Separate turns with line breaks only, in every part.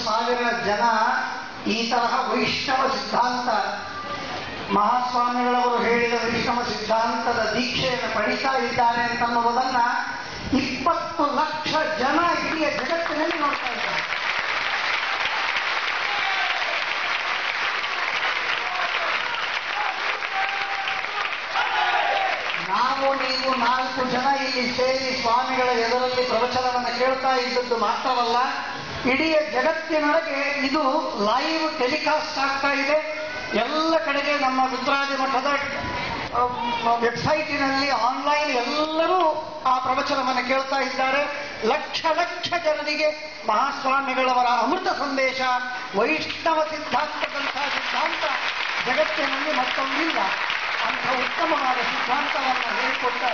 ಸಾವಿರ ಜನ ಈ ತರಹ ವೈಷ್ಣವ ಸಿದ್ಧಾಂತ ಮಹಾಸ್ವಾಮಿಗಳವರು ಹೇಳಿದ ವೈಷ್ಣವ ಸಿದ್ಧಾಂತದ ದೀಕ್ಷೆಯನ್ನು ಪಡಿತಾ ಇದ್ದಾರೆ ಅಂತನ್ನುವುದನ್ನ ಇಪ್ಪತ್ತು ಲಕ್ಷ ಜನ ಇಡೀ ಜಗತ್ತಿನಲ್ಲಿ ನೋಡ್ತಾ ಇದ್ದಾರೆ ನಾವು ನೀವು ನಾಲ್ಕು ಜನ ಇಲ್ಲಿ ಸೇರಿ ಸ್ವಾಮಿಗಳ ಎದುರಲ್ಲಿ ಪ್ರವಚನವನ್ನು ಕೇಳ್ತಾ ಇದ್ದದ್ದು ಮಾತ್ರವಲ್ಲ ಇಡೀ ಜಗತ್ತಿನೊಳಗೆ ಇದು ಲೈವ್ ಟೆಲಿಕಾಸ್ಟ್ ಆಗ್ತಾ ಇದೆ ಎಲ್ಲ ಕಡೆಗೆ ನಮ್ಮ ರುದ್ರಾಜ ಮಠದ ವೆಬ್ಸೈಟಿನಲ್ಲಿ ಆನ್ಲೈನ್ ಎಲ್ಲರೂ ಆ ಪ್ರವಚನವನ್ನು ಕೇಳ್ತಾ ಇದ್ದಾರೆ ಲಕ್ಷ ಲಕ್ಷ ಜನರಿಗೆ ಮಹಾಸ್ವಾಮಿಗಳವರ ಅಮೃತ ಸಂದೇಶ ವೈಷ್ಣವ ಸಿದ್ಧಾಂತದಂತಹ ಸಿದ್ಧಾಂತ ಜಗತ್ತಿನಲ್ಲಿ ಮತ್ತೊಂದಿಲ್ಲ ಅಂಥ ಉತ್ತಮವಾದ ಸಿದ್ಧಾಂತವನ್ನು ಹೇಳಿಕೊಟ್ಟ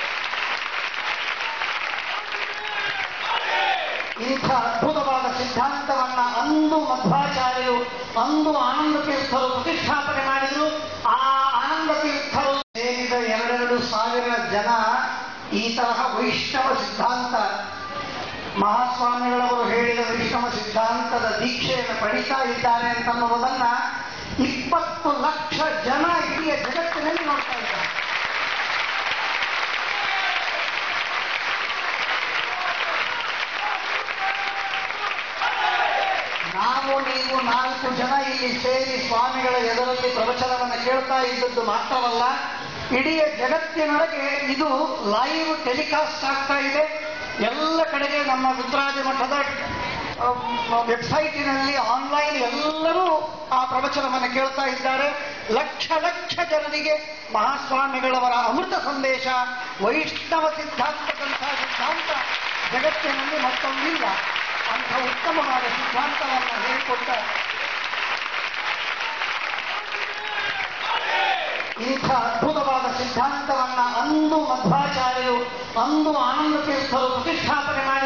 ಇಂಥ ಅದ್ಭುತವಾದ ಸಿದ್ಧಾಂತವನ್ನ ಅಂದು ಮಧ್ವಾಚಾರ್ಯರು ಅಂದು ಆನಂದ ತೀರ್ಥರು ಪ್ರತಿಷ್ಠಾಪನೆ ಮಾಡಿದ್ರು ಆ ಆನಂದ ತೀರ್ಥರು ಸೇರಿದ ಎರಡೆರಡು ಸಾವಿರ ಜನ ಈ ತರಹ ವೈಷ್ಣವ ಸಿದ್ಧಾಂತ ಮಹಾಸ್ವಾಮಿಗಳವರು ಹೇಳಿದ ವೈಷ್ಣವ ಸಿದ್ಧಾಂತದ ದೀಕ್ಷೆಯನ್ನು ಪಡಿತಾ ಇದ್ದಾರೆ ಅಂತನ್ನುವುದನ್ನ ಇಪ್ಪತ್ತು ಲಕ್ಷ ಜನ ಇಡೀ ಜಗತ್ತಿನಲ್ಲಿ ನೋಡ್ತಾ ಇದ್ದಾರೆ ನಾವು ನೀವು ನಾಲ್ಕು ಜನ ಇಲ್ಲಿ ಸೇರಿ ಸ್ವಾಮಿಗಳ ಎದುರಲ್ಲಿ ಪ್ರವಚನವನ್ನು ಕೇಳ್ತಾ ಇದ್ದದ್ದು ಮಾತ್ರವಲ್ಲ ಇಡೀ ಜಗತ್ತಿನೊಳಗೆ ಇದು ಲೈವ್ ಟೆಲಿಕಾಸ್ಟ್ ಆಗ್ತಾ ಇದೆ ಎಲ್ಲ ಕಡೆಗೆ ನಮ್ಮ ರುದ್ರಾಜ ಮಠದ ವೆಬ್ಸೈಟಿನಲ್ಲಿ ಆನ್ಲೈನ್ ಎಲ್ಲರೂ ಆ ಪ್ರವಚನವನ್ನು ಕೇಳ್ತಾ ಇದ್ದಾರೆ ಲಕ್ಷ ಲಕ್ಷ ಜನರಿಗೆ ಮಹಾಸ್ವಾಮಿಗಳವರ ಅಮೃತ ಸಂದೇಶ ವೈಷ್ಣವ ಸಿದ್ಧಾಂತದಂತಹ ಸಿದ್ಧಾಂತ ಜಗತ್ತಿನಲ್ಲಿ ಮತ್ತೊಂದಿಲ್ಲ ಅಂಥ ಉತ್ತಮವಾದ ಸಿದ್ಧಾಂತವನ್ನು ಹೇಳಿಕೊಟ್ಟ ಇಂಥ ಅದ್ಭುತವಾದ ಸಿದ್ಧಾಂತವನ್ನ ಅಂದು ಮಧ್ವಾಚಾರ್ಯರು ಅಂದು ಆನಂದ ತೀರ್ಥರು ಪ್ರತಿಷ್ಠಾಪನೆ ಮಾಡಿ